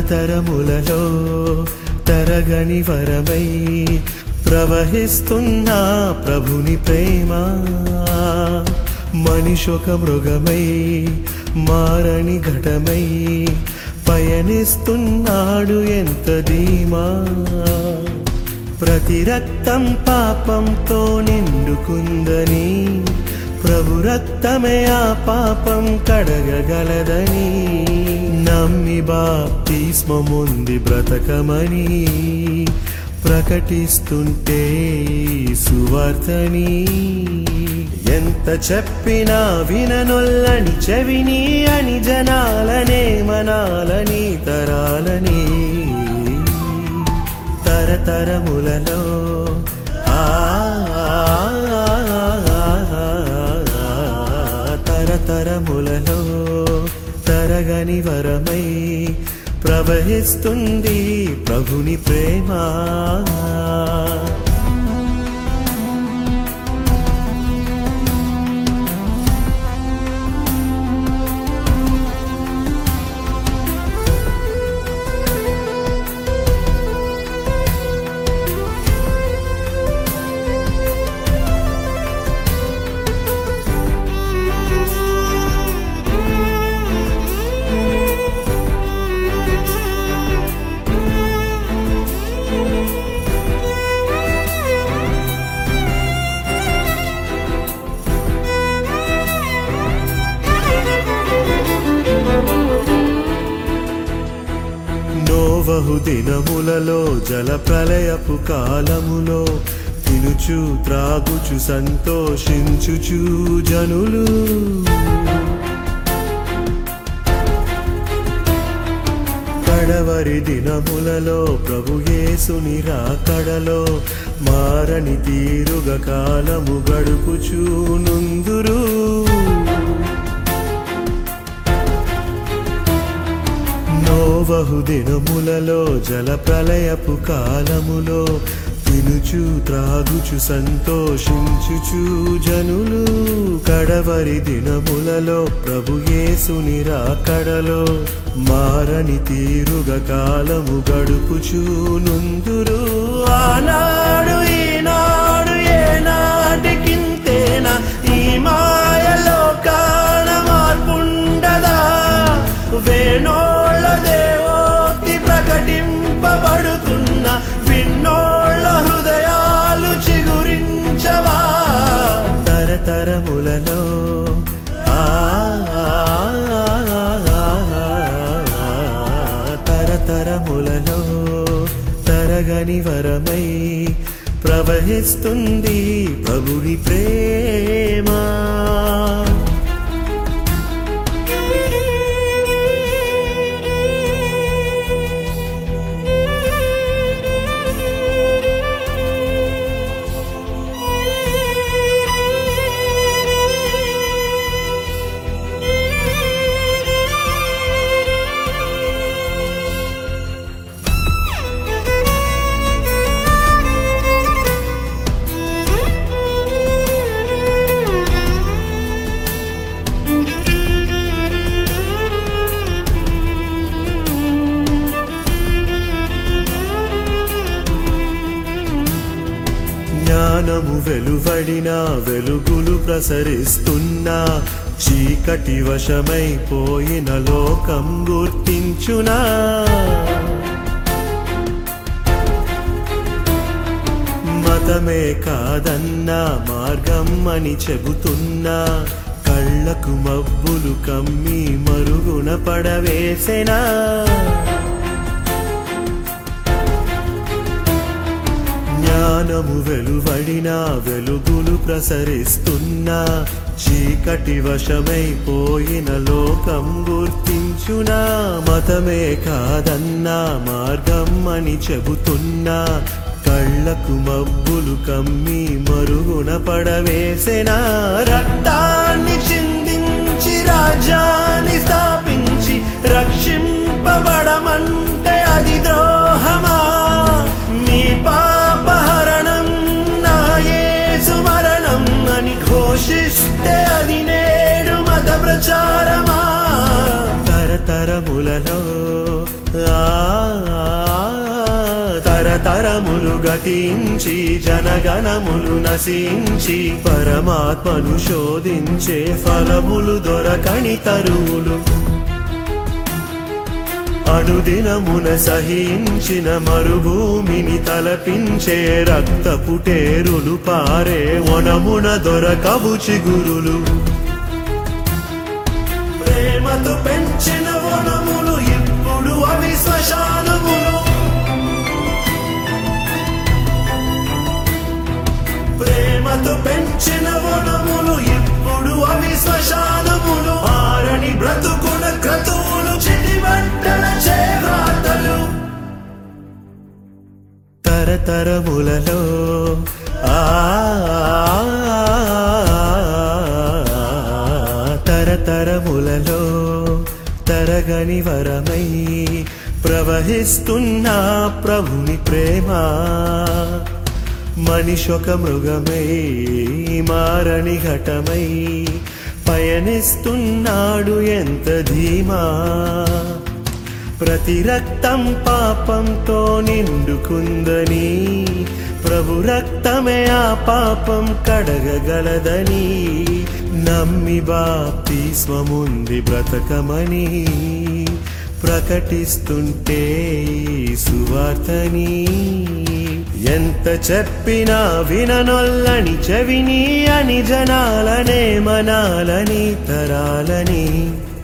తరతరములలో తరగని వరమై ప్రవహిస్తున్న ప్రభుని ప్రేమ మనిషొక మృగమై మారని ఘటమై పయనిస్తున్నాడు ఎంత ధీమా ప్రతి రక్తం పాపంతో నిండుకుందని ప్రభు రక్తమే ఆ పాపం కడగగలదని నమ్మి బాప్తిస్మముంది బ్రతకమని ప్రకటిస్తుంటే ఈ సువార్తని ఎంత చెప్పినా విననొల్లని చెవిని అని జనాలనే మనాలని తరాలని తరతరములలో ఆ తరతరములలో తరగని వరమై ప్రవహిస్తుంది ప్రభుని ప్రేమ నోవహు దినములలో జల ప్రళయపు కాలములో తినుచు త్రాగుచు సంతోషించుచు జనులు కడవరి దినములలో ప్రభు యేసుని రాకడలో మారని తీరుగా కాలము గడుపుచూ నుందురు నోవహు దినములలో జల ప్రళయపు కాలములో తినుచు త్రాగుచు సంతోషించుచు జనులు కడవరి దినములలో ప్రభు యేసుని రాకడలో మారని తీరుగా కాలము గడుపుచు నుందురు ఆనాడు ఈనాడు ఏనాటికింతేనా ఈ మాయలో కాన మార్పుండదా వేణోళ్ళ దేవోక్తి ప్రకటింపబడుతున్న విన్నోళ్ళ హృదయాలు చిగురించవా తరతరములలో ఆ తరతరములలో తరగని వరమై ప్రవహిస్తుంది ప్రభుని ప్రేమ జ్ఞానము వెలువడిన వెలుగులు ప్రసరిస్తున్నా చీకటి వశమైపోయిన లోకం గుర్తించునా మతమే కాదన్నా మార్గం అని చెబుతున్నా కళ్ళకు మబ్బులు కమ్మి మరుగున పడవేసెనా జ్ఞానము వెలువడిన వెలుగులు ప్రసరిస్తున్నా చీకటి వశమైపోయిన లోకం గుర్తించునా మతమే కాదన్నా మార్గం అని చెబుతున్నా కళ్ళకు మబ్బులు కమ్మి మరుగున పడవేసెనా రక్తాన్ని చిందించి రాజ్యాన్ని స్థాపించి రక్షింపబడమంటే అది ద్రోహమా మీ పాపహరణం నా యేసు మరణం అని ఘోషిస్తే అది నేడు మత ప్రచారమా తరతరములలో ఆ తరతరములు గతించి జనగణములు నశించి పరమాత్మను శోధించే ఫలములు దొరకని తరువులు అనుదినమున సహించిన మరుభూమిని తలపించే రక్త పుటేరులు పారే వనమున దొరకవు చిగురులు ప్రేమతో పెంచిన వనములు ఇప్పుడు అవి శ్మశానములు ప్రేమతో పెంచిన వనములు ఇప్పుడు అవి శ్మశానములు ఆరని బ్రతుకున క్రతువులు చిటిమంటల చేరాతలు తరతరములలో ఆ తరతరములలో తరగని వరమై ప్రవహిస్తున్న ప్రభుని ప్రేమ మనిషొక మృగమై మారని ఘటమై పయనిస్తున్నాడు ఎంత ధీమా ప్రతి రక్తం పాపంతో నిండుకుందని ప్రభు రక్తమే ఆ పాపం కడగగలదని నమ్మి బాప్తిస్మముంది బ్రతకమని ప్రకటిస్తుంటే ఈ సువార్తని ఎంత చెప్పినా విననొల్లని చెవిని అని జనాలనే మనాలని తరాలని